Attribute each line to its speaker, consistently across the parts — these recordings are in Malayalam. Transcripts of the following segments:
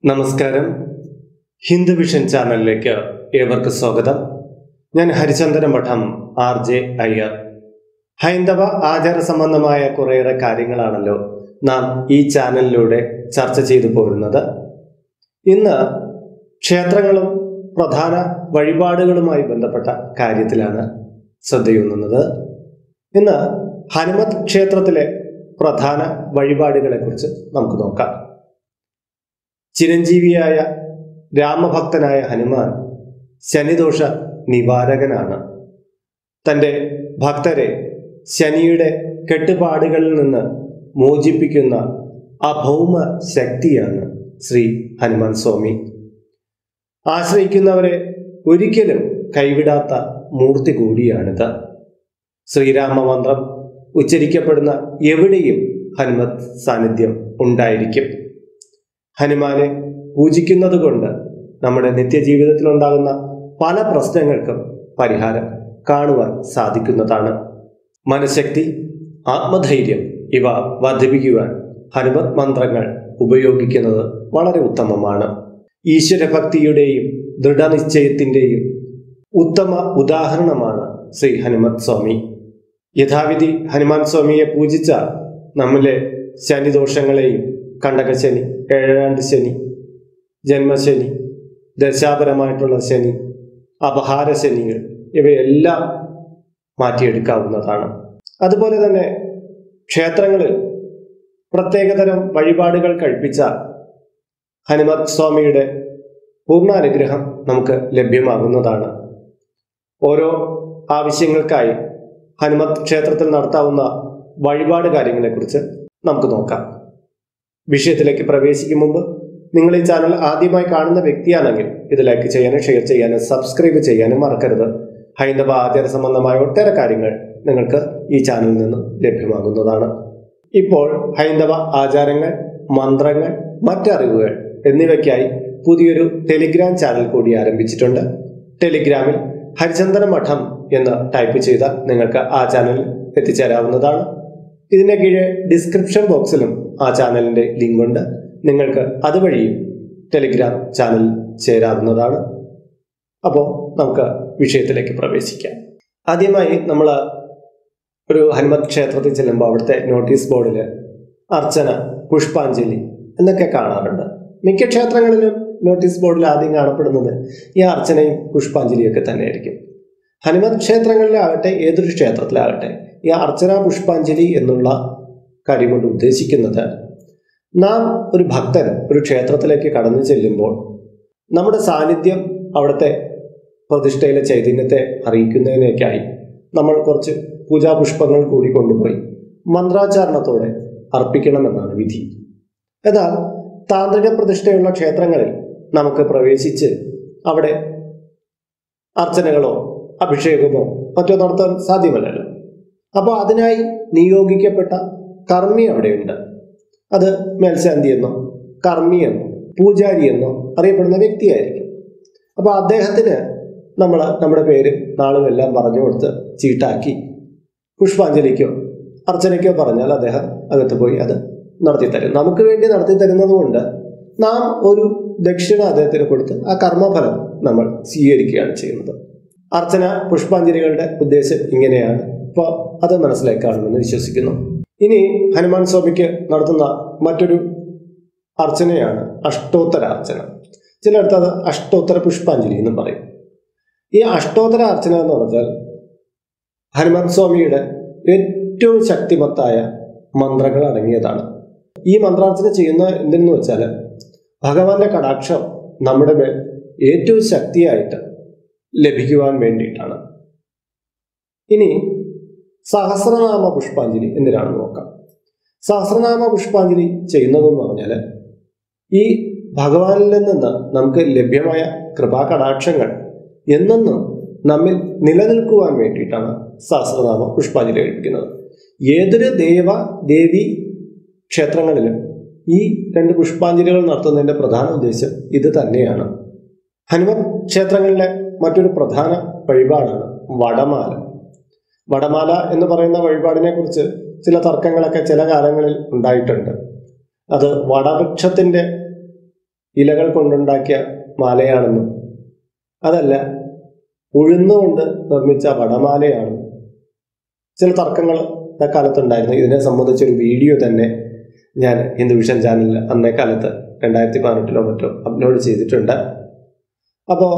Speaker 1: നമസ്കാരം ഹിന്ദു വിഷൻ ചാനലിലേക്ക് ഏവർക്ക് സ്വാഗതം ഞാൻ ഹരിചന്ദന മഠം ആർ ജെ അയ്യർ ഹൈന്ദവ ആചാര സംബന്ധമായ കുറേയേറെ കാര്യങ്ങളാണല്ലോ നാം ഈ ചാനലിലൂടെ ചർച്ച ചെയ്തു പോരുന്നത് ഇന്ന് ക്ഷേത്രങ്ങളും പ്രധാന വഴിപാടുകളുമായി ബന്ധപ്പെട്ട കാര്യത്തിലാണ് ശ്രദ്ധയൂന്നുന്നത് ഇന്ന് ഹനുമത് ക്ഷേത്രത്തിലെ പ്രധാന വഴിപാടുകളെ കുറിച്ച് നമുക്ക് നോക്കാം ചിരഞ്ജീവിയായ രാമഭക്തനായ ഹനുമാൻ ശനിദോഷ നിവാരകനാണ് തൻ്റെ ഭക്തരെ ശനിയുടെ കെട്ടുപാടുകളിൽ നിന്ന് മോചിപ്പിക്കുന്ന അഭൗമ ശക്തിയാണ് ശ്രീ ഹനുമാൻ സ്വാമി ആശ്രയിക്കുന്നവരെ ഒരിക്കലും കൈവിടാത്ത മൂർത്തി കൂടിയാണിത് ശ്രീരാമ മന്ത്രം ഉച്ചരിക്കപ്പെടുന്ന എവിടെയും ഹനുമത് സാന്നിധ്യം ഉണ്ടായിരിക്കും ഹനുമാനെ പൂജിക്കുന്നത് കൊണ്ട് നമ്മുടെ നിത്യജീവിതത്തിൽ ഉണ്ടാകുന്ന പല പ്രശ്നങ്ങൾക്കും പരിഹാരം കാണുവാൻ സാധിക്കുന്നതാണ് മനഃശക്തി ആത്മധൈര്യം ഇവ വർദ്ധിപ്പിക്കുവാൻ ഹനുമത് മന്ത്രങ്ങൾ ഉപയോഗിക്കുന്നത് വളരെ ഉത്തമമാണ് ഈശ്വരഭക്തിയുടെയും ദൃഢനിശ്ചയത്തിന്റെയും ഉത്തമ ഉദാഹരണമാണ് ശ്രീ ഹനുമത് സ്വാമി യഥാവിധി ഹനുമാൻ സ്വാമിയെ പൂജിച്ച നമ്മിലെ ശനിദോഷങ്ങളെയും കണ്ടകശനി ഏഴാണ്ട് ശനി ജന്മശനി ദശാപരമായിട്ടുള്ള ശനി അപഹാര ശനികൾ ഇവയെല്ലാം മാറ്റിയെടുക്കാവുന്നതാണ് അതുപോലെ തന്നെ ക്ഷേത്രങ്ങളിൽ പ്രത്യേകതരം വഴിപാടുകൾ കഴിപ്പിച്ച ഹനുമത് സ്വാമിയുടെ പൂർണ്ണാനുഗ്രഹം നമുക്ക് ലഭ്യമാകുന്നതാണ് ഓരോ ആവശ്യങ്ങൾക്കായി ഹനുമത് ക്ഷേത്രത്തിൽ നടത്താവുന്ന വഴിപാട് കാര്യങ്ങളെക്കുറിച്ച് നമുക്ക് നോക്കാം വിഷയത്തിലേക്ക് പ്രവേശിക്കും മുമ്പ് നിങ്ങൾ ഈ ചാനൽ ആദ്യമായി കാണുന്ന വ്യക്തിയാണെങ്കിൽ ഇത് ലൈക്ക് ചെയ്യാനും ഷെയർ ചെയ്യാനും സബ്സ്ക്രൈബ് ചെയ്യാനും മറക്കരുത് ഹൈന്ദവ ആചാര സംബന്ധമായ ഒട്ടേറെ കാര്യങ്ങൾ നിങ്ങൾക്ക് ഈ ചാനലിൽ നിന്നും ലഭ്യമാകുന്നതാണ് ഇപ്പോൾ ഹൈന്ദവ ആചാരങ്ങൾ മന്ത്രങ്ങൾ മറ്ററിവുകൾ എന്നിവയ്ക്കായി പുതിയൊരു ടെലിഗ്രാം ചാനൽ കൂടി ആരംഭിച്ചിട്ടുണ്ട് ടെലിഗ്രാമിൽ ഹരിചന്ദന മഠം എന്ന് ടൈപ്പ് ചെയ്താൽ നിങ്ങൾക്ക് ആ ചാനലിൽ എത്തിച്ചേരാവുന്നതാണ് ഇതിന്റെ കീഴെ ഡിസ്ക്രിപ്ഷൻ ബോക്സിലും ആ ചാനലിന്റെ ലിങ്ക് ഉണ്ട് നിങ്ങൾക്ക് അതുവഴിയും ടെലിഗ്രാം ചാനൽ ചേരാവുന്നതാണ് അപ്പോൾ നമുക്ക് വിഷയത്തിലേക്ക് പ്രവേശിക്കാം ആദ്യമായി നമ്മൾ ഒരു ഹനുമത് ക്ഷേത്രത്തിൽ ചെല്ലുമ്പോൾ അവിടുത്തെ നോട്ടീസ് ബോർഡിൽ അർച്ചന പുഷ്പാഞ്ജലി എന്നൊക്കെ കാണാറുണ്ട് മിക്ക ക്ഷേത്രങ്ങളിലും നോട്ടീസ് ബോർഡിൽ ആദ്യം കാണപ്പെടുന്നത് ഈ അർച്ചനയും പുഷ്പാഞ്ജലിയും ഒക്കെ തന്നെയായിരിക്കും ഹനുമത് ക്ഷേത്രങ്ങളിലാകട്ടെ ഏതൊരു ക്ഷേത്രത്തിലാകട്ടെ ഈ അർച്ചന പുഷ്പാഞ്ജലി എന്നുള്ള കാര്യം കൊണ്ട് ഉദ്ദേശിക്കുന്നത് നാം ഒരു ഭക്തൻ ഒരു ക്ഷേത്രത്തിലേക്ക് കടന്നു ചെല്ലുമ്പോൾ നമ്മുടെ സാന്നിധ്യം അവിടുത്തെ പ്രതിഷ്ഠയിലെ ചൈതന്യത്തെ അറിയിക്കുന്നതിനേക്കായി നമ്മൾ കുറച്ച് പൂജാപുഷ്പങ്ങൾ കൂടി കൊണ്ടുപോയി മന്ത്രാചാരണത്തോടെ അർപ്പിക്കണമെന്നാണ് വിധി എന്നാൽ താന്ത്രിക പ്രതിഷ്ഠയുള്ള ക്ഷേത്രങ്ങളിൽ നമുക്ക് പ്രവേശിച്ച് അവിടെ അർച്ചനകളോ അഭിഷേകമോ മറ്റോ നടത്താൻ സാധ്യമല്ലല്ലോ അപ്പോൾ അതിനായി നിയോഗിക്കപ്പെട്ട കർമ്മി അവിടെയുണ്ട് അത് മേൽശാന്തി എന്നോ കർമ്മി എന്നോ പൂജാരി എന്നോ അറിയപ്പെടുന്ന വ്യക്തിയായിരിക്കും അപ്പോൾ അദ്ദേഹത്തിന് നമ്മൾ നമ്മുടെ പേരും നാളും എല്ലാം പറഞ്ഞു കൊടുത്ത് ചീട്ടാക്കി പുഷ്പാഞ്ജലിക്കോ അർച്ചനയ്ക്കോ പറഞ്ഞാൽ അദ്ദേഹം അകത്ത് പോയി അത് നടത്തിത്തരും നമുക്ക് വേണ്ടി നടത്തി തരുന്നത് കൊണ്ട് നാം ഒരു ദക്ഷിണ അദ്ദേഹത്തിന് കൊടുത്ത് ആ കർമ്മഫലം നമ്മൾ സ്വീകരിക്കുകയാണ് ചെയ്യുന്നത് അർച്ചന പുഷ്പാഞ്ജലികളുടെ ഉദ്ദേശം ഇങ്ങനെയാണ് അപ്പോൾ അത് മനസ്സിലാക്കാണെന്ന് വിശ്വസിക്കുന്നു ഇനി ഹനുമാൻ സ്വാമിക്ക് നടത്തുന്ന മറ്റൊരു അർച്ചനയാണ് അഷ്ടോത്തര അർച്ചന ചിലയിടത്ത് അത് അഷ്ടോത്തര പുഷ്പാഞ്ജലി എന്നും പറയും ഈ അഷ്ടോത്തര അർച്ചന എന്ന് പറഞ്ഞാൽ ഹനുമാൻ സ്വാമിയുടെ ഏറ്റവും ശക്തിമത്തായ മന്ത്രങ്ങൾ അടങ്ങിയതാണ് ഈ മന്ത്രാർച്ചന ചെയ്യുന്ന എന്തെന്ന് വെച്ചാൽ ഭഗവാന്റെ കടാക്ഷം നമ്മുടെ മേൽ ഏറ്റവും ശക്തിയായിട്ട് ലഭിക്കുവാൻ വേണ്ടിയിട്ടാണ് ഇനി സഹസ്രനാമ പുഷ്പാഞ്ജലി എന്തിനാണെന്ന് നോക്കാം സഹസ്രനാമ പുഷ്പാഞ്ജലി ചെയ്യുന്നതെന്ന് പറഞ്ഞാൽ ഈ ഭഗവാനിൽ നിന്ന് നമുക്ക് ലഭ്യമായ കൃപാകടാക്ഷങ്ങൾ എന്നെന്നും നമ്മിൽ നിലനിൽക്കുവാൻ വേണ്ടിയിട്ടാണ് സഹസ്രനാമ പുഷ്പാഞ്ജലി കഴിപ്പിക്കുന്നത് ഏതൊരു ദേവ ദേവി ക്ഷേത്രങ്ങളിലും ഈ രണ്ട് പുഷ്പാഞ്ജലികൾ നടത്തുന്നതിന്റെ പ്രധാന ഉദ്ദേശം ഇത് തന്നെയാണ് ഹനുമത് ക്ഷേത്രങ്ങളിലെ മറ്റൊരു പ്രധാന വഴിപാടാണ് വടമാല വടമാല എന്ന് പറയുന്ന വഴിപാടിനെ കുറിച്ച് ചില തർക്കങ്ങളൊക്കെ ചില കാലങ്ങളിൽ ഉണ്ടായിട്ടുണ്ട് അത് വടവൃക്ഷത്തിന്റെ ഇലകൾ കൊണ്ടുണ്ടാക്കിയ മാലയാണെന്നും അതല്ല ഉഴുന്നുകൊണ്ട് നിർമ്മിച്ച വടമാലയാണ് ചില തർക്കങ്ങൾ ആ കാലത്തുണ്ടായിരുന്നു ഇതിനെ സംബന്ധിച്ചൊരു വീഡിയോ തന്നെ ഞാൻ ഹിന്ദു വിഷൻ ചാനലിൽ അന്നേ കാലത്ത് രണ്ടായിരത്തി പതിനെട്ടിലോ മറ്റോ അപ്ലോഡ് ചെയ്തിട്ടുണ്ട് അപ്പോൾ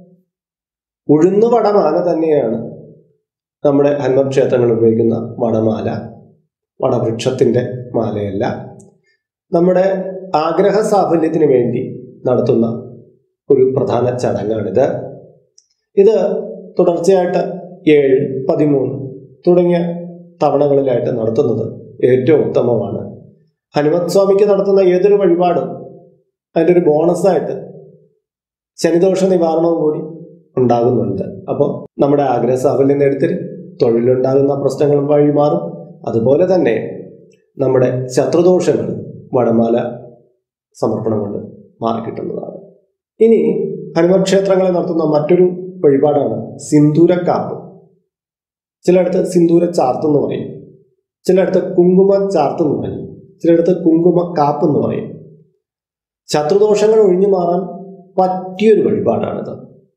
Speaker 1: ഉഴുന്നു വടമാല തന്നെയാണ് നമ്മുടെ ഹനുമത് ക്ഷേത്രങ്ങളിൽ ഉപയോഗിക്കുന്ന വടമാല വടവൃക്ഷത്തിന്റെ മാലയല്ല നമ്മുടെ ആഗ്രഹ സാഫല്യത്തിന് വേണ്ടി നടത്തുന്ന ഒരു പ്രധാന ചടങ്ങാണിത് ഇത് തുടർച്ചയായിട്ട് ഏഴ് പതിമൂന്ന് തുടങ്ങിയ തവണകളിലായിട്ട് നടത്തുന്നത് ഏറ്റവും ഉത്തമമാണ് ഹനുമത് സ്വാമിക്ക് നടത്തുന്ന ഏതൊരു വഴിപാടും അതിൻ്റെ ഒരു ബോണസായിട്ട് ശനിദോഷ നിവാരണവും കൂടി ഉണ്ടാകുന്നുണ്ട് അപ്പോൾ നമ്മുടെ ആഗ്രഹ സാഫല്യം നേടിത്തരും തൊഴിലുണ്ടാകുന്ന പ്രശ്നങ്ങളും വഴിമാറും അതുപോലെ തന്നെ നമ്മുടെ ശത്രുദോഷങ്ങൾ വടമാല സമർപ്പണം കൊണ്ട് മാറിക്കിട്ടുന്നതാണ് ഇനി ഹനുമത് ക്ഷേത്രങ്ങളിൽ നടത്തുന്ന മറ്റൊരു വഴിപാടാണ് സിന്ദൂരക്കാപ്പ് ചിലയിടത്ത് സിന്ദൂര ചാർത്ത് എന്ന് പറയും ചിലയിടത്ത് കുങ്കുമ ചാർത്ത് എന്ന് പറയും ചിലയിടത്ത് കുങ്കുമ കാപ്പ് എന്ന് പറയും ശത്രുദോഷങ്ങൾ ഒഴിഞ്ഞു മാറാൻ പറ്റിയൊരു വഴിപാടാണിത്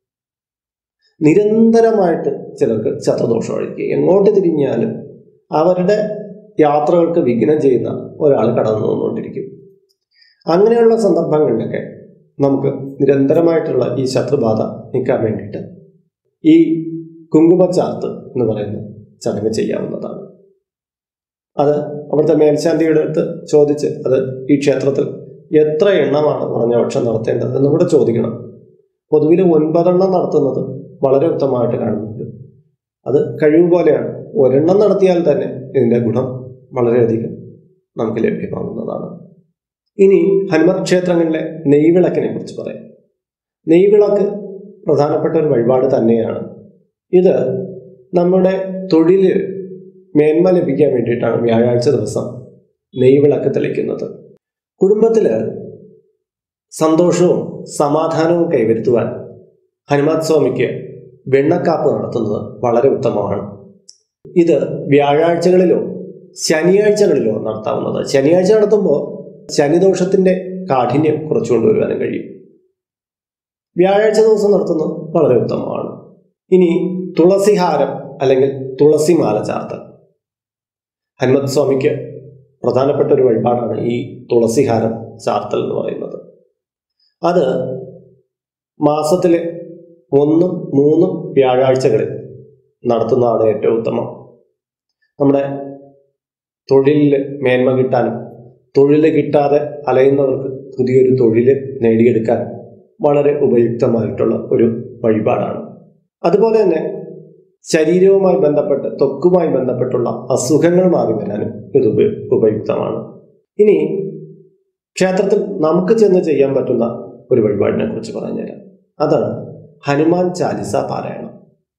Speaker 1: നിരന്തരമായിട്ട് ചിലർക്ക് ശത്രുദോഷം ഒഴിക്കുക എങ്ങോട്ട് തിരിഞ്ഞാലും അവരുടെ യാത്രകൾക്ക് വിഘ്നം ചെയ്യുന്ന ഒരാൾ കടന്നു വന്നുകൊണ്ടിരിക്കും അങ്ങനെയുള്ള സന്ദർഭങ്ങളിലൊക്കെ നമുക്ക് നിരന്തരമായിട്ടുള്ള ഈ ശത്രുബാധ നീക്കാൻ വേണ്ടിയിട്ട് ഈ കുങ്കുമച്ചാർത്ത് എന്ന് പറയുന്ന ചടങ്ങ് ചെയ്യാവുന്നതാണ് അത് അവിടുത്തെ മേൽശാന്തിയുടെ അടുത്ത് ചോദിച്ച് അത് ഈ ക്ഷേത്രത്തിൽ എത്ര എണ്ണമാണ് കുറഞ്ഞ പക്ഷം നടത്തേണ്ടത് എന്ന് കൂടെ ചോദിക്കണം പൊതുവിൽ ഒൻപതെണ്ണം നടത്തുന്നത് വളരെ ഉത്തമമായിട്ട് കാണുന്നുണ്ട് അത് കഴിവ് പോലെയാണ് ഒരെണ്ണം നടത്തിയാൽ തന്നെ ഇതിന്റെ ഗുണം വളരെയധികം നമുക്ക് ലഭ്യമാകുന്നതാണ് ഇനി ഹനുമത് ക്ഷേത്രങ്ങളിലെ നെയ്വിളക്കിനെ കുറിച്ച് പറയാം നെയ്വിളക്ക് പ്രധാനപ്പെട്ട ഒരു വഴിപാട് തന്നെയാണ് ഇത് നമ്മുടെ തൊഴിലിൽ മേന്മ ലഭിക്കാൻ വേണ്ടിയിട്ടാണ് വ്യാഴാഴ്ച ദിവസം നെയ്വിളക്ക് തെളിക്കുന്നത് കുടുംബത്തിൽ സന്തോഷവും സമാധാനവും കൈവരുത്തുവാൻ ഹനുമാൻ സ്വാമിക്ക് വെണ്ണക്കാപ്പ് നടത്തുന്നത് വളരെ ഉത്തമമാണ് ഇത് വ്യാഴാഴ്ചകളിലോ ശനിയാഴ്ചകളിലോ നടത്താവുന്നത് ശനിയാഴ്ച നടത്തുമ്പോൾ ശനിദോഷത്തിന്റെ കാഠിന്യം കുറച്ചു കൊണ്ടുവരുവാനും കഴിയും വ്യാഴാഴ്ച ദിവസം നടത്തുന്നത് വളരെ ഉത്തമമാണ് ഇനി തുളസിഹാരം അല്ലെങ്കിൽ തുളസിമാല ചാർത്തൽ ഹനുമത് സ്വാമിക്ക് പ്രധാനപ്പെട്ട ഒരു വഴിപാടാണ് ഈ തുളസിഹാരം ചാർത്തൽ എന്ന് പറയുന്നത് അത് മാസത്തിലെ ഒന്നും മൂന്നും വ്യാഴാഴ്ചകളിൽ നടത്തുന്നതാണ് ഏറ്റവും ഉത്തമം നമ്മുടെ തൊഴിലിൽ മേന്മ കിട്ടാനും തൊഴിൽ കിട്ടാതെ അലയുന്നവർക്ക് പുതിയൊരു തൊഴിൽ നേടിയെടുക്കാൻ വളരെ ഉപയുക്തമായിട്ടുള്ള ഒരു വഴിപാടാണ് അതുപോലെ തന്നെ ശരീരവുമായി ബന്ധപ്പെട്ട് ത്വക്കുമായി ബന്ധപ്പെട്ടുള്ള അസുഖങ്ങൾ മാറി വരാനും ഇത് ഉപ ഉപയുക്തമാണ് ഇനി ക്ഷേത്രത്തിൽ നമുക്ക് ചെന്ന് ചെയ്യാൻ പറ്റുന്ന ഒരു വഴിപാടിനെ കുറിച്ച് പറഞ്ഞുതരാം അതാണ് ഹനുമാൻ ചാലിസ പാരായണം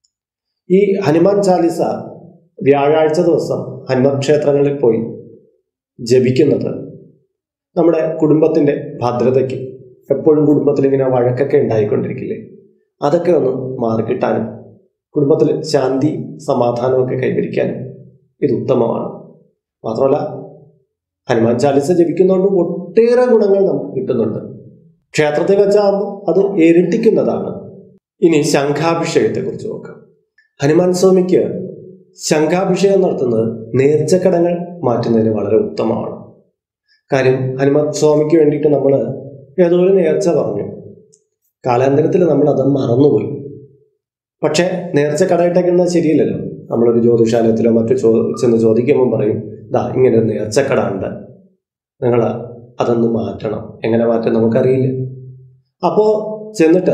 Speaker 1: ഈ ഹനുമാൻ ചാലിസ വ്യാഴാഴ്ച ദിവസം ഹനുമാൻ ക്ഷേത്രങ്ങളിൽ പോയി ജപിക്കുന്നത് നമ്മുടെ കുടുംബത്തിന്റെ ഭദ്രതയ്ക്ക് എപ്പോഴും കുടുംബത്തിൽ ഇങ്ങനെ വഴക്കൊക്കെ ഉണ്ടായിക്കൊണ്ടിരിക്കില്ലേ അതൊക്കെ ഒന്ന് മാറിക്കിട്ടാനും കുടുംബത്തിൽ ശാന്തി സമാധാനവും ഒക്കെ കൈവരിക്കാനും ഇത് ഉത്തമമാണ് മാത്രമല്ല ഹനുമാൻ ചാലിസ ജപിക്കുന്നതുകൊണ്ട് ഒട്ടേറെ ഗുണങ്ങൾ നമുക്ക് കിട്ടുന്നുണ്ട് ക്ഷേത്രത്തിൽ വെച്ചാകുമ്പോൾ അത് ഇരട്ടിക്കുന്നതാണ് ഇനി ശംഖാഭിഷേകത്തെ കുറിച്ച് നോക്കാം ഹനുമാൻ സ്വാമിക്ക് ശംഖാഭിഷേകം നടത്തുന്നത് നേർച്ചക്കടങ്ങൾ മാറ്റുന്നതിന് വളരെ ഉത്തമമാണ് കാര്യം ഹനുമാൻ സ്വാമിക്ക് വേണ്ടിയിട്ട് നമ്മൾ ഏതോ ഒരു നേർച്ച പറഞ്ഞു കാലാന്തരത്തിൽ നമ്മൾ അത് മറന്നുപോയി പക്ഷെ നേർച്ച കടയിട്ടേക്കുന്നത് ശരിയല്ലല്ലോ നമ്മളൊരു ജ്യോതിഷാലയത്തിലോ മറ്റു ചോ ചെന്ന് ചോദിക്കുമ്പോൾ പറയും ദാ ഇങ്ങനെ ഒരു നേർച്ചക്കട ഉണ്ട് നിങ്ങൾ അതൊന്ന് മാറ്റണം എങ്ങനെ മാറ്റാൻ നമുക്കറിയില്ല അപ്പോൾ ചെന്നിട്ട്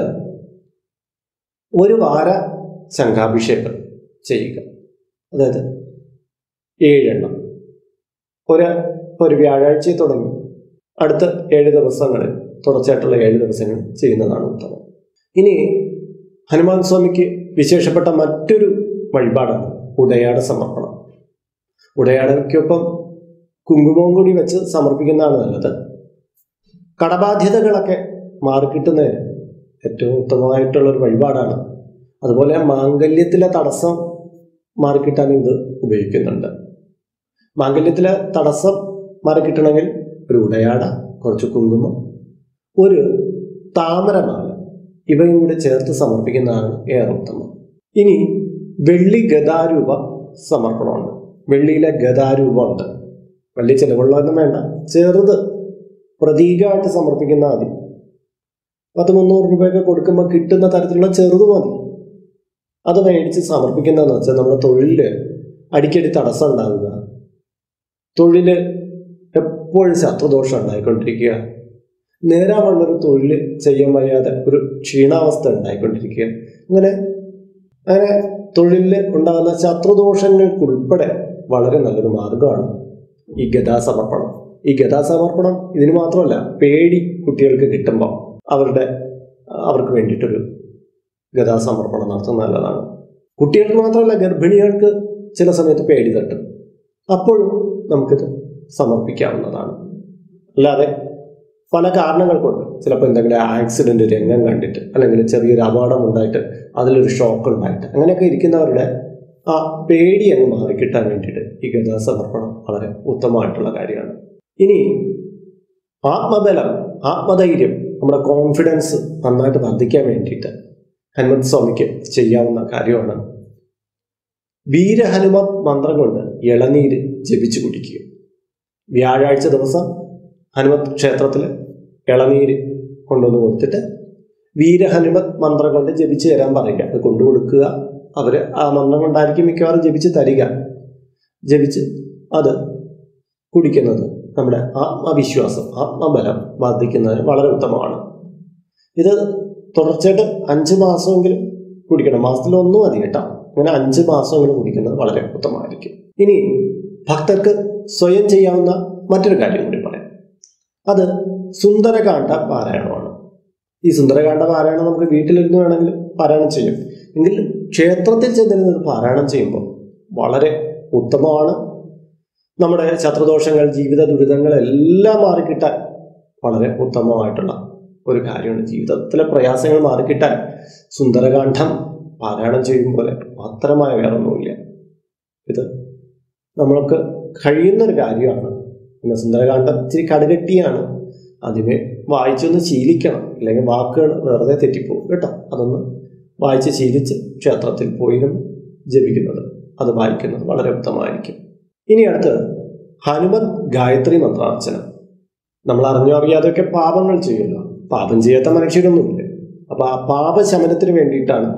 Speaker 1: ഒരു വാര ശംഖാഭിഷേകം ചെയ്യുക അതായത് ഏഴെണ്ണം ഒരു ഒരു വ്യാഴാഴ്ച തുടങ്ങി അടുത്ത ഏഴ് ദിവസങ്ങളിൽ തുടർച്ചയായിട്ടുള്ള ഏഴ് ദിവസങ്ങൾ ചെയ്യുന്നതാണ് ഉത്തമം ഇനി ഹനുമാൻ സ്വാമിക്ക് വിശേഷപ്പെട്ട മറ്റൊരു വഴിപാടാണ് ഉടയാട സമർപ്പണം ഉടയാടയ്ക്കൊപ്പം കുങ്കുമവും കൂടി വെച്ച് സമർപ്പിക്കുന്നതാണ് നല്ലത് കടബാധ്യതകളൊക്കെ മാറിക്കിട്ടുന്നതിന് ഏറ്റവും ഉത്തമമായിട്ടുള്ള ഒരു വഴിപാടാണ് അതുപോലെ മാംഗല്യത്തിലെ തടസ്സം മാറിക്കിട്ടാൻ ഇത് ഉപയോഗിക്കുന്നുണ്ട് മാംഗല്യത്തിലെ തടസ്സം മാറിക്കിട്ടണമെങ്കിൽ ഒരു ഉടയാട കുറച്ച് കുങ്കുമം ഒരു താമരമാല ഇവയും കൂടി ചേർത്ത് സമർപ്പിക്കുന്നതാണ് ഏറെ ഉത്തമം ഇനി വെള്ളി ഗതാരൂപ സമർപ്പണമുണ്ട് വെള്ളിയിലെ ഗതാരൂപമുണ്ട് വലിയ ചിലവുള്ളതൊന്നും വേണ്ട ചെറുത് പ്രതീകമായിട്ട് സമർപ്പിക്കുന്ന മതി പത്ത് മുന്നൂറ് രൂപയൊക്കെ കൊടുക്കുമ്പോൾ കിട്ടുന്ന തരത്തിലുള്ള ചെറുത് മതി അത് മേടിച്ച് സമർപ്പിക്കുന്നതെന്ന് വെച്ചാൽ നമ്മുടെ തൊഴിലില് അടിക്കടി തടസ്സം ഉണ്ടാകുക തൊഴില് എപ്പോഴും ശത്രുദോഷം ഉണ്ടായിക്കൊണ്ടിരിക്കുക നേരാവണ്ണൊരു തൊഴിൽ ചെയ്യാൻ വയ്യാതെ ഒരു ക്ഷീണാവസ്ഥ ഉണ്ടായിക്കൊണ്ടിരിക്കുക അങ്ങനെ അങ്ങനെ തൊഴിലിൽ ഉണ്ടാകുന്ന ശത്രുദോഷങ്ങൾക്കുൾപ്പെടെ വളരെ നല്ലൊരു മാർഗമാണ് ഈ ഗതാസമർപ്പണം ഈ ഗതാസമർപ്പണം ഇതിന് മാത്രമല്ല പേടി കുട്ടികൾക്ക് കിട്ടുമ്പോൾ അവരുടെ അവർക്ക് വേണ്ടിയിട്ടൊരു ഗതാസമർപ്പണം നടത്തുന്നത് നല്ലതാണ് കുട്ടികൾക്ക് മാത്രമല്ല ഗർഭിണികൾക്ക് ചില സമയത്ത് പേടി തട്ടും അപ്പോഴും നമുക്കിത് സമർപ്പിക്കാവുന്നതാണ് അല്ലാതെ പല കാരണങ്ങൾ കൊണ്ട് ചിലപ്പോൾ എന്തെങ്കിലും ആക്സിഡന്റ് രംഗം കണ്ടിട്ട് അല്ലെങ്കിൽ ചെറിയൊരു അപകടം ഉണ്ടായിട്ട് അതിലൊരു ഷോക്ക് ഉണ്ടായിട്ട് അങ്ങനെയൊക്കെ ഇരിക്കുന്നവരുടെ ആ പേടി അങ്ങ് മാറിക്കിട്ടാൻ വേണ്ടിയിട്ട് ഈ ഗതാ സമർപ്പണം വളരെ ഉത്തമമായിട്ടുള്ള കാര്യമാണ് ഇനി ആത്മബലം ആത്മധൈര്യം നമ്മുടെ കോൺഫിഡൻസ് നന്നായിട്ട് വർദ്ധിക്കാൻ വേണ്ടിയിട്ട് ഹനുമത് സ്വാമിക്ക് ചെയ്യാവുന്ന കാര്യമാണ് വീരഹനുമത് മന്ത്രം കൊണ്ട് ഇളനീര് ജപിച്ചു കുടിക്കുക വ്യാഴാഴ്ച ദിവസം ഹനുമത് ക്ഷേത്രത്തിൽ ഇളനീര് കൊണ്ടുവന്ന് കൊടുത്തിട്ട് വീരഹനുമത് മന്ത്രം കൊണ്ട് ജപിച്ചു തരാൻ പറയുക അത് കൊണ്ടു കൊടുക്കുക അവർ ആ മന്ത്രം കൊണ്ടായിരിക്കും മിക്കവാറും ജപിച്ച് തരിക ജപിച്ച് അത് കുടിക്കുന്നത് നമ്മുടെ ആത്മവിശ്വാസം ആത്മബലം വർദ്ധിക്കുന്നതിന് വളരെ ഉത്തമമാണ് ഇത് തുടർച്ചയായിട്ട് അഞ്ച് മാസമെങ്കിലും കുടിക്കണം മാസത്തിൽ ഒന്നും മതി കേട്ടോ അങ്ങനെ അഞ്ച് മാസമെങ്കിലും കുടിക്കുന്നത് വളരെ ഉത്തമമായിരിക്കും ഇനി ഭക്തർക്ക് സ്വയം ചെയ്യാവുന്ന മറ്റൊരു കാര്യം കൂടി പറയാം അത് സുന്ദരകാന്ഡ പാരായണമാണ് ഈ സുന്ദരകാന്ഡ പാരായണം നമുക്ക് വീട്ടിലിരുന്ന് വേണമെങ്കിൽ പാരായണം ചെയ്യും എങ്കിൽ ക്ഷേത്രത്തിൽ ചെന്നിരുന്ന് ഇത് പാരായണം ചെയ്യുമ്പോൾ വളരെ ഉത്തമമാണ് നമ്മുടെ ശത്രുദോഷങ്ങൾ ജീവിത ദുരിതങ്ങൾ എല്ലാം മാറിക്കിട്ടാൻ വളരെ ഉത്തമമായിട്ടുള്ള ഒരു കാര്യമാണ് ജീവിതത്തിലെ പ്രയാസങ്ങൾ മാറിക്കിട്ടാൻ സുന്ദരകാന്ഡം പാരായണം ചെയ്യും പോലെ മാത്രമായ വേറൊന്നുമില്ല ഇത് നമ്മൾക്ക് കഴിയുന്ന ഒരു കാര്യമാണ് പിന്നെ സുന്ദരകാന്ഡം ഇച്ചിരി കടുകട്ടിയാണ് അതിനെ വായിച്ചൊന്ന് ശീലിക്കണം അല്ലെങ്കിൽ വാക്കുകൾ വെറുതെ തെറ്റിപ്പോകും കേട്ടോ അതൊന്ന് വായിച്ച് ശീലിച്ച് ക്ഷേത്രത്തിൽ പോയിരുന്നു ജപിക്കുന്നത് അത് വായിക്കുന്നത് വളരെ ഉത്തമമായിരിക്കും ഇനി അടുത്ത് ഹനുമത് ഗായത്രി മന്ത്രാർച്ചന നമ്മൾ അറിഞ്ഞോ അറിയാതെയൊക്കെ പാപങ്ങൾ ചെയ്യുമല്ലോ പാപം ചെയ്യാത്ത മനുഷ്യരൊന്നുമില്ല അപ്പൊ ആ പാപശമനത്തിന് വേണ്ടിയിട്ടാണ്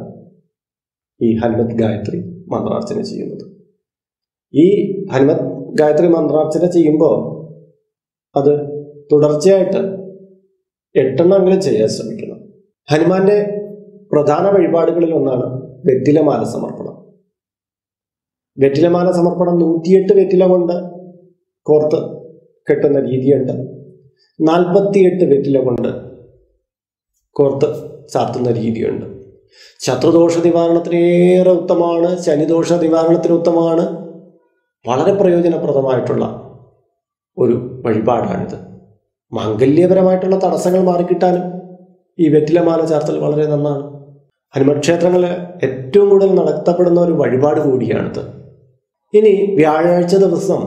Speaker 1: ഈ ഹനുമത് ഗായത്രി മന്ത്രാർച്ചന ചെയ്യുന്നത് ഈ ഹനുമത് ഗായത്രി മന്ത്രാർച്ചന ചെയ്യുമ്പോൾ അത് തുടർച്ചയായിട്ട് എട്ടെണ്ണമെങ്കിലും ചെയ്യാൻ ശ്രമിക്കണം ഹനുമാന്റെ പ്രധാന വഴിപാടുകളിൽ ഒന്നാണ് വെറ്റിലമാല സമർപ്പണം വെറ്റിലമാല സമർപ്പണം നൂറ്റിയെട്ട് വെറ്റില കൊണ്ട് കോർത്ത് കെട്ടുന്ന രീതിയുണ്ട് നാൽപ്പത്തിയെട്ട് വെറ്റില കൊണ്ട് കോർത്ത് ചാർത്തുന്ന രീതിയുണ്ട് ശത്രുദോഷ നിവാരണത്തിന് ഏറെ ഉത്തമമാണ് ശനിദോഷ നിവാരണത്തിന് ഉത്തമമാണ് വളരെ പ്രയോജനപ്രദമായിട്ടുള്ള ഒരു വഴിപാടാണിത് മാംഗല്യപരമായിട്ടുള്ള തടസ്സങ്ങൾ മാറിക്കിട്ടാനും ഈ വെറ്റിലമാല ചാർത്തൽ വളരെ നന്നാണ് ഹനുമൻ ക്ഷേത്രങ്ങളിൽ ഏറ്റവും കൂടുതൽ നടത്തപ്പെടുന്ന ഒരു വഴിപാട് കൂടിയാണിത് ഇനി വ്യാഴാഴ്ച ദിവസം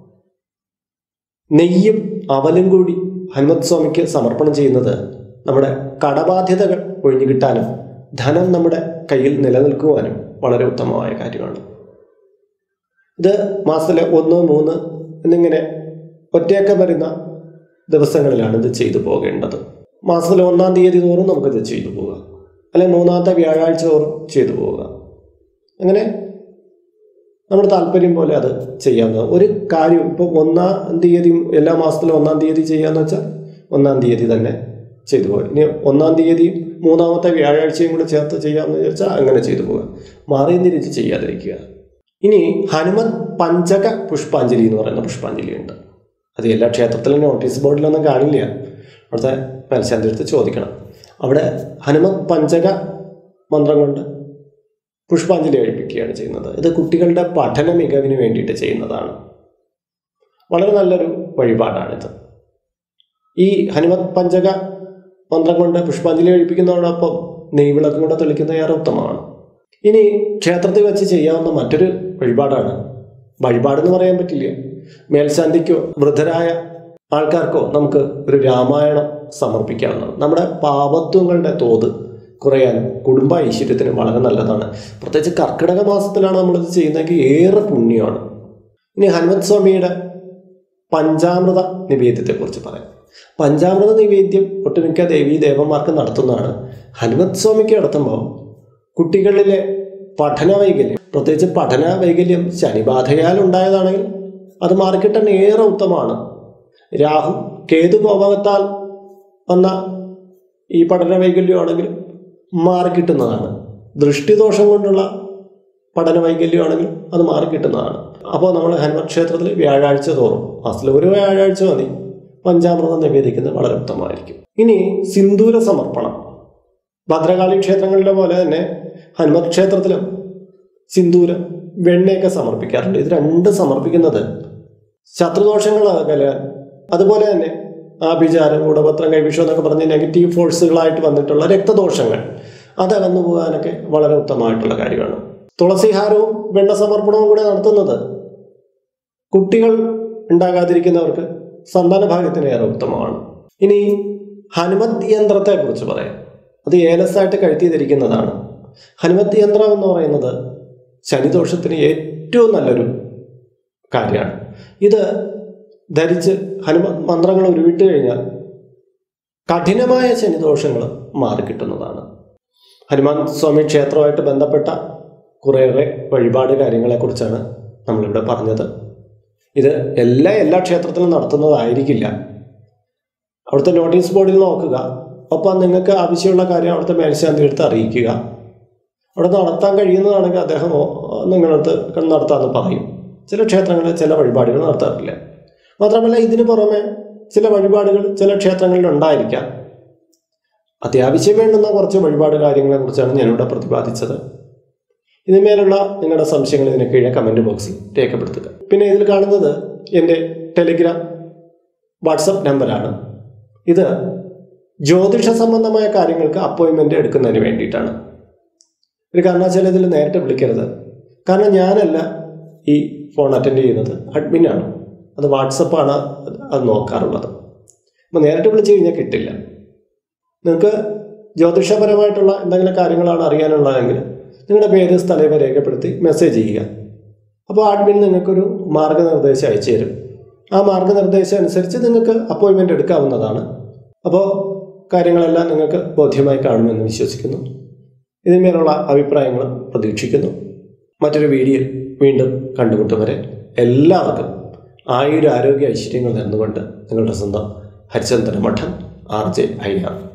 Speaker 1: നെയ്യും അവലും കൂടി ഹനുമത് സ്വാമിക്ക് സമർപ്പണം ചെയ്യുന്നത് നമ്മുടെ കടബാധ്യതകൾ ഒഴിഞ്ഞു കിട്ടാനും ധനം നമ്മുടെ കയ്യിൽ നിലനിൽക്കുവാനും വളരെ ഉത്തമമായ കാര്യമാണ് ഇത് മാസത്തിലെ ഒന്ന് മൂന്ന് എന്നിങ്ങനെ ഒറ്റയൊക്കെ വരുന്ന ദിവസങ്ങളിലാണ് ഇത് ചെയ്തു പോകേണ്ടത് മാസത്തിലെ ഒന്നാം തീയതി തോറും നമുക്കിത് ചെയ്തു പോകാം അല്ലെങ്കിൽ മൂന്നാമത്തെ വ്യാഴാഴ്ച തോറും ചെയ്തു പോവുക അങ്ങനെ നമ്മുടെ താല്പര്യം പോലെ അത് ചെയ്യാവുന്ന ഒരു കാര്യം ഇപ്പോൾ ഒന്നാം തീയതി എല്ലാ മാസത്തിലും ഒന്നാം തീയതി ചെയ്യാന്ന് വെച്ചാൽ ഒന്നാം തീയതി തന്നെ ചെയ്തു പോകുക ഇനി ഒന്നാം തീയതിയും മൂന്നാമത്തെ വ്യാഴാഴ്ചയും കൂടെ ചേർത്ത് ചെയ്യാമെന്ന് വിചാരിച്ചാൽ അങ്ങനെ ചെയ്തു പോകുക മാറി തിരിച്ച് ചെയ്യാതിരിക്കുക ഇനി ഹനുമത് പഞ്ചക പുഷ്പാഞ്ജലി എന്ന് പറയുന്ന പുഷ്പാഞ്ജലി ഉണ്ട് അത് എല്ലാ ക്ഷേത്രത്തിലും നോട്ടീസ് ബോർഡിലൊന്നും കാണില്ല അവിടുത്തെ മേൽശാന്തി അടുത്ത് ചോദിക്കണം അവിടെ ഹനുമത് പഞ്ചക മന്ത്രം കൊണ്ട് പുഷ്പാഞ്ജലി കഴിപ്പിക്കുകയാണ് ചെയ്യുന്നത് ഇത് കുട്ടികളുടെ പഠന മികവിന് വേണ്ടിയിട്ട് ചെയ്യുന്നതാണ് വളരെ നല്ലൊരു വഴിപാടാണിത് ഈ ഹനുമത് പഞ്ചക മന്ത്രം കൊണ്ട് പുഷ്പാഞ്ജലി കഴിപ്പിക്കുന്നതോടൊപ്പം നെയ്വിളക്കും കൂടെ തെളിക്കുന്നത് ഏറെ ഉത്തമമാണ് ഇനി ക്ഷേത്രത്തിൽ വെച്ച് ചെയ്യാവുന്ന മറ്റൊരു വഴിപാടാണ് വഴിപാടെന്ന് പറയാൻ പറ്റില്ല മേൽശാന്തിക്കോ വൃദ്ധരായ ആൾക്കാർക്കോ നമുക്ക് ഒരു രാമായണം സമർപ്പിക്കാവുന്നതാണ് നമ്മുടെ പാപത്വങ്ങളുടെ തോത് കുറയാനും കുടുംബ ഐശ്വര്യത്തിനും വളരെ നല്ലതാണ് പ്രത്യേകിച്ച് കർക്കിടക മാസത്തിലാണ് നമ്മളിത് ചെയ്യുന്നതെങ്കിൽ ഏറെ പുണ്യമാണ് ഇനി ഹനുമത് സ്വാമിയുടെ പഞ്ചാമൃത നിവേദ്യത്തെക്കുറിച്ച് പറയാം പഞ്ചാമൃത നിവേദ്യം ഒട്ടുമിക്ക ദേവീ ദേവന്മാർക്ക് നടത്തുന്നതാണ് ഹനുമത് സ്വാമിക്ക് നടത്തുമ്പോൾ കുട്ടികളിലെ പഠന വൈകല്യം പ്രത്യേകിച്ച് പഠന വൈകല്യം ശനിബാധയാൽ ഉണ്ടായതാണെങ്കിൽ അത് മാറിക്കിട്ടാൻ ഏറെ ഉത്തമമാണ് രാഹു കേതു കോപത്താൽ വന്ന ഈ പഠന വൈകല്യമാണെങ്കിൽ മാറിക്കിട്ടുന്നതാണ് ദൃഷ്ടിദോഷം കൊണ്ടുള്ള പഠന വൈകല്യമാണെങ്കിൽ അത് മാറിക്കിട്ടുന്നതാണ് അപ്പോൾ നമ്മൾ ഹനുമാൻ ക്ഷേത്രത്തിൽ വ്യാഴാഴ്ച തോറും മാസത്തിൽ ഒരു വ്യാഴാഴ്ച മതി പഞ്ചാമൃതം നിവേദിക്കുന്നത് വളരെ ഉത്തമമായിരിക്കും ഇനി സിന്ദൂര സമർപ്പണം ഭദ്രകാളി ക്ഷേത്രങ്ങളിലെ പോലെ തന്നെ ഹനുമത് ക്ഷേത്രത്തിലും സിന്ദൂരം വെണ്ണയൊക്കെ സമർപ്പിക്കാറുണ്ട് ഇത് രണ്ട് സമർപ്പിക്കുന്നത് ശത്രുദോഷങ്ങൾ അകലാൻ അതുപോലെ തന്നെ ആഭിചാരം ഗൂഢപത്രം കൈവിഷം എന്നൊക്കെ പറഞ്ഞ് നെഗറ്റീവ് ഫോഴ്സുകളായിട്ട് വന്നിട്ടുള്ള രക്തദോഷങ്ങൾ അത് അകന്നു പോകാനൊക്കെ വളരെ ഉത്തമമായിട്ടുള്ള കാര്യമാണ് തുളസിഹാരവും വെണ്ണ സമർപ്പണവും കൂടെ നടത്തുന്നത് കുട്ടികൾ ഉണ്ടാകാതിരിക്കുന്നവർക്ക് സന്താന ഭാഗ്യത്തിന് ഏറെ ഉത്തമമാണ് ഇനി ഹനുമത് യന്ത്രത്തെ കുറിച്ച് പറയാം അത് ഏലസായിട്ട് കഴുത്തി ധരിക്കുന്നതാണ് ഹനുമത് യന്ത്രം എന്ന് പറയുന്നത് ശനിദോഷത്തിന് ഏറ്റവും നല്ലൊരു കാര്യമാണ് ഇത് ധരിച്ച് ഹനുമ മന്ത്രങ്ങൾ ഉരുവിട്ട് കഴിഞ്ഞാൽ കഠിനമായ ശനിദോഷങ്ങൾ മാറിക്കിട്ടുന്നതാണ് ഹനുമാൻ സ്വാമി ക്ഷേത്രവുമായിട്ട് ബന്ധപ്പെട്ട കുറേയേറെ വഴിപാട് കാര്യങ്ങളെക്കുറിച്ചാണ് നമ്മളിവിടെ പറഞ്ഞത് ഇത് എല്ലാ എല്ലാ ക്ഷേത്രത്തിലും നടത്തുന്നതായിരിക്കില്ല അവിടുത്തെ നോട്ടീസ് ബോർഡിൽ നോക്കുക ഒപ്പം നിങ്ങൾക്ക് ആവശ്യമുള്ള കാര്യം അവിടുത്തെ മേൽശാന്തി എടുത്ത് അറിയിക്കുക അവിടെ നടത്താൻ കഴിയുന്നതാണെങ്കിൽ അദ്ദേഹം നിങ്ങളടുത്ത് നടത്താമെന്ന് പറയും ചില ക്ഷേത്രങ്ങളിൽ ചില വഴിപാടുകൾ നടത്താറില്ല മാത്രമല്ല ഇതിന് പുറമെ ചില വഴിപാടുകൾ ചില ക്ഷേത്രങ്ങളിൽ ഉണ്ടായിരിക്കാം അത്യാവശ്യം വേണ്ടുന്ന കുറച്ച് വഴിപാട് കാര്യങ്ങളെ കുറിച്ചാണ് ഞാനിവിടെ പ്രതിപാദിച്ചത് ഇതിന്മേലുള്ള നിങ്ങളുടെ സംശയങ്ങൾ ഇതിന് കീഴെ കമൻറ്റ് ബോക്സിൽ രേഖപ്പെടുത്തുക പിന്നെ ഇതിൽ കാണുന്നത് എൻ്റെ ടെലിഗ്രാം വാട്സപ്പ് നമ്പറാണ് ഇത് ജ്യോതിഷ സംബന്ധമായ കാര്യങ്ങൾക്ക് അപ്പോയിൻമെൻ്റ് എടുക്കുന്നതിന് വേണ്ടിയിട്ടാണ് ഒരു കാരണവശാൽ ഇതിൽ നേരിട്ട് വിളിക്കരുത് കാരണം ഞാനല്ല ഈ ഫോൺ അറ്റൻഡ് ചെയ്യുന്നത് അഡ്മിനാണ് അത് വാട്സപ്പാണ് അത് നോക്കാറുള്ളത് അപ്പോൾ നേരിട്ട് വിളിച്ചു കഴിഞ്ഞാൽ കിട്ടില്ല നിങ്ങൾക്ക് ജ്യോതിഷപരമായിട്ടുള്ള എന്തെങ്കിലും കാര്യങ്ങളാണ് അറിയാനുള്ളതെങ്കിൽ നിങ്ങളുടെ പേര് സ്ഥലം രേഖപ്പെടുത്തി മെസ്സേജ് ചെയ്യുക അപ്പോൾ അഡ്മിൻ നിങ്ങൾക്കൊരു മാർഗനിർദ്ദേശം അയച്ചു തരും ആ മാർഗനിർദ്ദേശം അനുസരിച്ച് നിങ്ങൾക്ക് അപ്പോയിൻമെൻ്റ് എടുക്കാവുന്നതാണ് അപ്പോൾ കാര്യങ്ങളെല്ലാം നിങ്ങൾക്ക് ബോധ്യമായി കാണുമെന്ന് വിശ്വസിക്കുന്നു ഇതിന്മേലുള്ള അഭിപ്രായങ്ങളും പ്രതീക്ഷിക്കുന്നു മറ്റൊരു വീഡിയോ വീണ്ടും കണ്ടുമുട്ടും വരെ എല്ലാവർക്കും ആയുരാരോഗ്യ ഐശ്വര്യങ്ങൾ നേർന്നുകൊണ്ട് നിങ്ങളുടെ സ്വന്തം ഹരിചന്ദ്ര മഠം ആർ ജെ അയ്യാർ